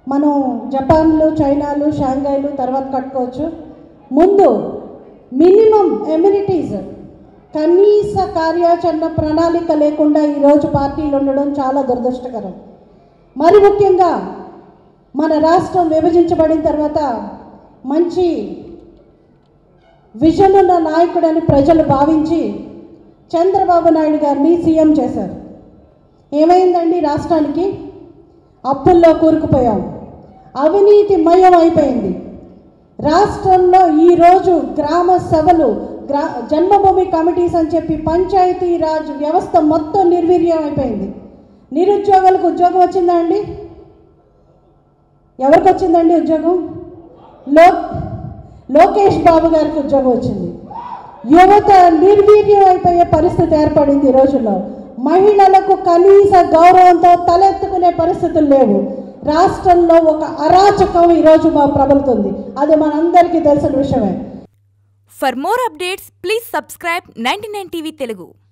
మనం జపాన్లు చైనాలు షాంఘైలు తర్వాత కట్టుకోవచ్చు ముందు మినిమం ఎమ్యూనిటీస్ కనీస కార్యాచరణ ప్రణాళిక లేకుండా ఈరోజు పార్టీలు ఉండడం చాలా దురదృష్టకరం మరి ముఖ్యంగా మన రాష్ట్రం విభజించబడిన తర్వాత మంచి విజన్ ఉన్న నాయకుడని ప్రజలు భావించి చంద్రబాబు నాయుడు గారిని సీఎం చేశారు ఏమైందండి రాష్ట్రానికి అప్పుల్లో కూరుకుపోయాం అవినీతి మయం అయిపోయింది రాష్ట్రంలో ఈరోజు గ్రామ సభలు గ్రా జన్మభూమి కమిటీస్ అని చెప్పి పంచాయతీ రాజ్ వ్యవస్థ మొత్తం నిర్వీర్యం అయిపోయింది నిరుద్యోగులకు ఉద్యోగం వచ్చిందా అండి ఎవరికి వచ్చిందండి ఉద్యోగం లో లోకేష్ బాబు గారికి ఉద్యోగం వచ్చింది యువత నిర్వీర్యం అయిపోయే పరిస్థితి ఏర్పడింది ఈ రోజుల్లో మహిళలకు కనీస గౌరవంతో తలెత్తుకునే పరిస్థితులు లేవు రాష్ట్రంలో ఒక అరాచకం ఈరోజు మా ప్రబలుతుంది అది మనందరికీ తెలిసిన విషయమే For more updates, please subscribe 99 TV Telugu.